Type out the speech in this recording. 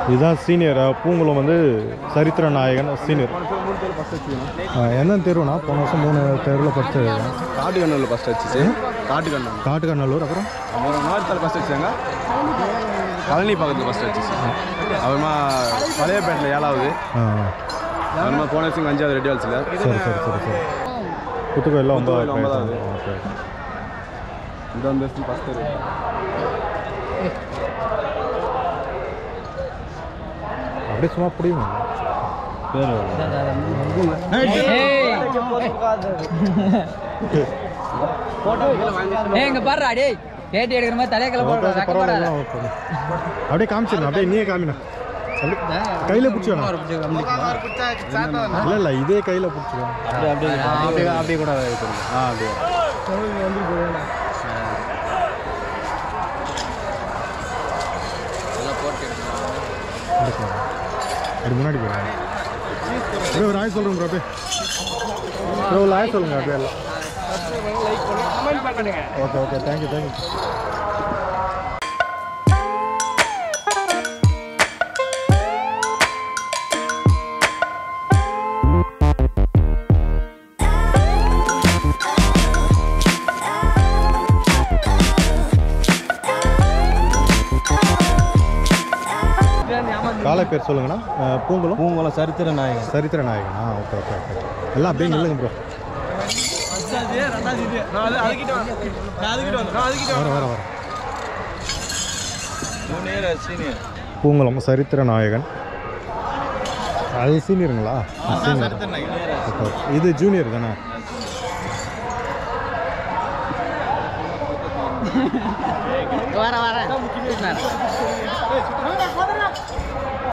இதுதான் சீனியர் பூங்குளம் வந்து சரித்திர நாயகன் சீனியர் எந்தெந்த தெருவுனா போன வருஷம் மூணு தெருவில் படிச்சு காட்டுக்கண்ணூரில் ஃபஸ்ட் வச்சுச்சு காட்டுக்கண்ணூர் காட்டுக்கண்ணலூர் அப்புறம் அப்புறம் நோரத்தில் ஃபஸ்ட் வச்சாங்க பழனி பக்கத்தில் ஃபஸ்ட் வச்சுச்சு அப்புறமா பழையப்பேட்டில் ஏழாவது ஆ, அப்புறமா போன வருஷம் அஞ்சாவது ரெடி வால்ஸில் சரி சரி சரி சரி புத்துக்கோயில் புத்துக்கோயில் ஒன்பதாவது ஒன்பதாவது. ஓகே இந்த வந்து வருஷம் ஃபஸ்ட் அப்படியே சும்மா புரியுமா பேர் ஏய் இங்க பாருடா டேய் பேட்டி எடுக்கிற மாதிரி தலைய கிளம்ப ஓகே, பரவாயில்ல ஓகே. அப்படியே காமிச்சிருங்க அப்படியே நீயே காமினா அப்படியே கையில் பிடிச்சிக்கணும் இல்லை இல்லை இதே கையில் பிடிச்சிக்கணும் அப்படியே அப்படியே அப்படியே அப்படியே கூட வைக்கணும். ஆ அப்படியே அப்படி முன்னாடி போயிருங்க அப்படியே ஒரு ஆய் சொல்கிறேன் ப்ரோ அப்படியே ப்ரோ ஒரு ஆய் சொல்லுங்க அப்படியே எல்லாம் ஓகே ஓகே தேங்க்யூ தேங்க்யூ காலை பேர் சொல்லுங்கண்ணா அஹ், பூங்குளம் பூங்குளம் சரித்திர நாயகன் சரித்திர நாயகனா ஓகே ஓகே ஓகே எல்லாம் அப்படியே நில்லுங்க ப்ரோ வர வர வர ஜூனியர் சீனியர் பூங்குளம் சரித்திர நாயகன் அது சீனியருங்களா சீனியர் ஓகே ஓகே இது ஜூனியர் தானே வர வர